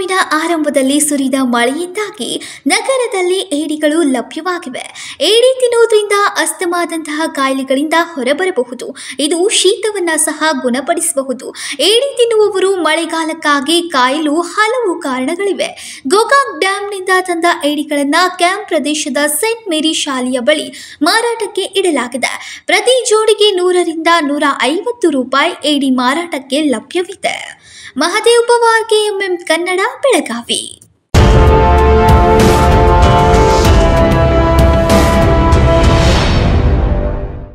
ತಿಂಗಳಿನ ಆರಂಭದಲ್ಲಿ ಸುರಿದ ಮಳೆಯಿಂದಾಗಿ ನಗರದಲ್ಲಿ ಏಡಿಗಳು ಲಭ್ಯವಾಗಿವೆ ಏಡಿ ತಿನ್ನುವುದರಿಂದ ಅಸ್ತಮಾದಂತಹ ಕಾಯಿಲೆಗಳಿಂದ ಹೊರಬರಬಹುದು ಇದು ಶೀತವನ್ನ ಸಹ ಗುಣಪಡಿಸಬಹುದು ಏಡಿ ತಿನ್ನುವವರು ಮಳೆಗಾಲಕ್ಕಾಗಿ ಕಾಯಲು ಹಲವು ಕಾರಣಗಳಿವೆ ಗೋಕಾಕ್ ಡ್ಯಾಂನಿಂದ ತಂದ ಏಡಿಗಳನ್ನ ಕ್ಯಾಂಪ್ ಪ್ರದೇಶದ ಸೇಂಟ್ ಮೇರಿ ಶಾಲೆಯ ಬಳಿ ಮಾರಾಟಕ್ಕೆ ಇಡಲಾಗಿದೆ ಪ್ರತಿ ಜೋಡಿಗೆ ನೂರರಿಂದ ನೂರ ಐವತ್ತು ರೂಪಾಯಿ ಏಡಿ ಮಾರಾಟಕ್ಕೆ ಲಭ್ಯವಿದೆ ಮಹದೇವ್ ಪವಾರ್ ಕೆಎಂಎಂ ಕನ್ನಡ ಬೆಳಗಾವಿ